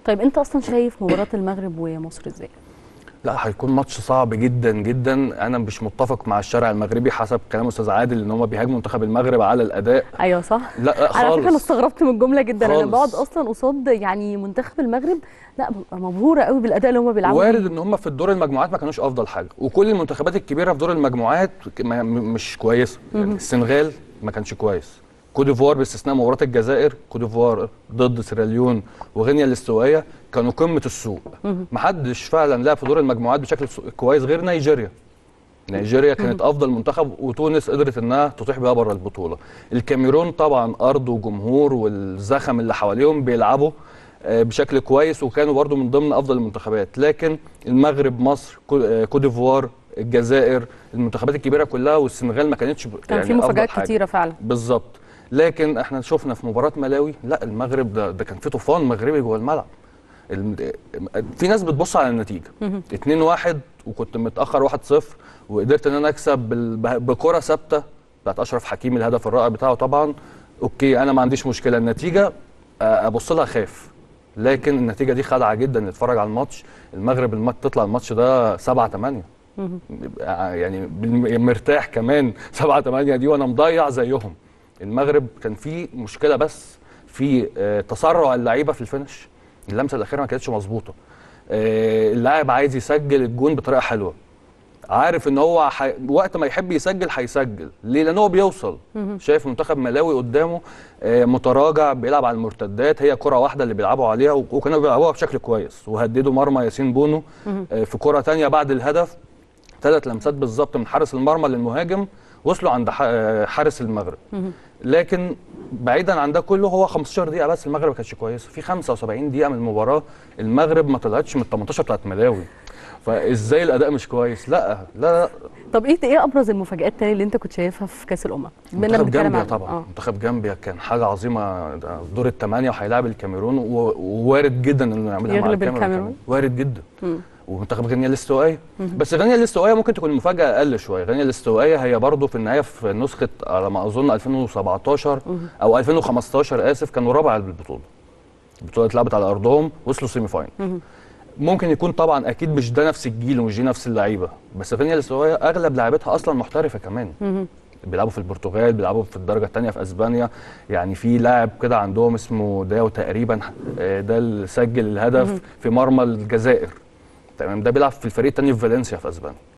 طيب انت اصلا شايف مباراه المغرب ومصر ازاي لا هيكون ماتش صعب جدا جدا انا مش متفق مع الشارع المغربي حسب كلام استاذ عادل ان هم بيهاجموا منتخب المغرب على الاداء ايوه صح لا لا على فكره انا خالص استغربت من الجمله جدا انا خالص. بقعد اصلا قصاد يعني منتخب المغرب لا ببقى مبهوره قوي بالاداء اللي هم بيلعبوا وارد بيه. ان هم في الدور المجموعات ما كانوش افضل حاجه وكل المنتخبات الكبيره في دور المجموعات ك- ما- م- مش كويسه يعني السنغال ما كانش كويس كوت ديفوار باستثناء مباراه الجزائر كوت ديفوار ضد سيراليون وغينيا الاستوائيه كانوا قمه السوق ما حدش فعلا لعب في دور المجموعات بشكل س- كويس غير نيجيريا نيجيريا كانت افضل منتخب وتونس قدرت انها تطيح بيها بره البطوله الكاميرون طبعا ارض وجمهور والزخم اللي حواليهم بيلعبوا آه، بشكل كويس وكانوا برضو من ضمن افضل المنتخبات لكن المغرب مصر كو- آه، كوت ديفوار الجزائر المنتخبات الكبيره كلها والسنغال ما كانتش ب- كان في أفضل مفاجات حاجة. كتيره فعلا بالظبط لكن احنا شفنا في مباراه ملاوي لا المغرب ده, ده كان في طوفان مغربي جوه الملعب الم- في ناس بتبص على النتيجه 2-1 وكنت متاخر 1-0 وقدرت ان انا اكسب بال- ب- بكره ثابته بتاعت اشرف حكيمي الهدف الرائع بتاعه طبعا اوكي انا ما عنديش مشكله النتيجه آه، ابص لها خاف لكن النتيجه دي خادعه جدا نتفرج على الماتش المغرب الم- تطلع الماتش ده 7 8 يعني بالم- مرتاح كمان 7 8 دي وانا مضيع زيهم المغرب كان في مشكله بس في آه، تسرع اللعيبه في الفينش اللمسه الاخيره ما كانتش مظبوطه آه، اللاعب عايز يسجل الجون بطريقه حلوه عارف ان هو ح... وقت ما يحب يسجل هيسجل ليه لان هو بيوصل شايف منتخب ملاوي قدامه آه، متراجع بيلعب على المرتدات هي كره واحده اللي بيلعبوا عليها و- وكانوا بيلعبوها بشكل كويس وهددوا مرمى ياسين بونو آه، في كره تانية بعد الهدف ثلاث لمسات بالظبط من حارس المرمى للمهاجم وصلوا عند ح- آه، حارس المغرب لكن بعيدا عن ده كله هو 15 دقيقه بس المغرب ما كانتش كويسه في 75 دقيقه من المباراه المغرب ما طلعتش من ال 18 بتاعت ملاوي فازاي الاداء مش كويس لا لا لا طب ايه ايه ابرز المفاجات تاني اللي انت كنت شايفها في كاس الامم بما إننا منتخب بنتكلم جامبيا عن- طبعا آه. منتخب جامبيا كان حاجه عظيمه ده دور الثمانيه وهيلاعب الكاميرون و- ووارد جدا انه يعملها مع يغلب الكاميرون الكاميرون؟ كمان. وارد جدا ومنتخب غينيا الاستوائيه بس غينيا الاستوائيه ممكن تكون المفاجاه اقل شويه غينيا الاستوائيه هي برضو في النهايه في نسخه على ما اظن 2017 او 2015 اسف كانوا رابع البطوله البطوله اتلعبت على ارضهم وصلوا سيمي فاينل ممكن يكون طبعا اكيد مش ده نفس الجيل ومش دي نفس اللعيبه بس غينيا الاستوائيه اغلب لاعبتها اصلا محترفه كمان بيلعبوا في البرتغال بيلعبوا في الدرجه الثانيه في اسبانيا يعني في لاعب كده عندهم اسمه داو تقريبا آه، ده اللي سجل الهدف في مرمى الجزائر تمام ده بيلعب في الفريق الثاني في فالنسيا في اسبانيا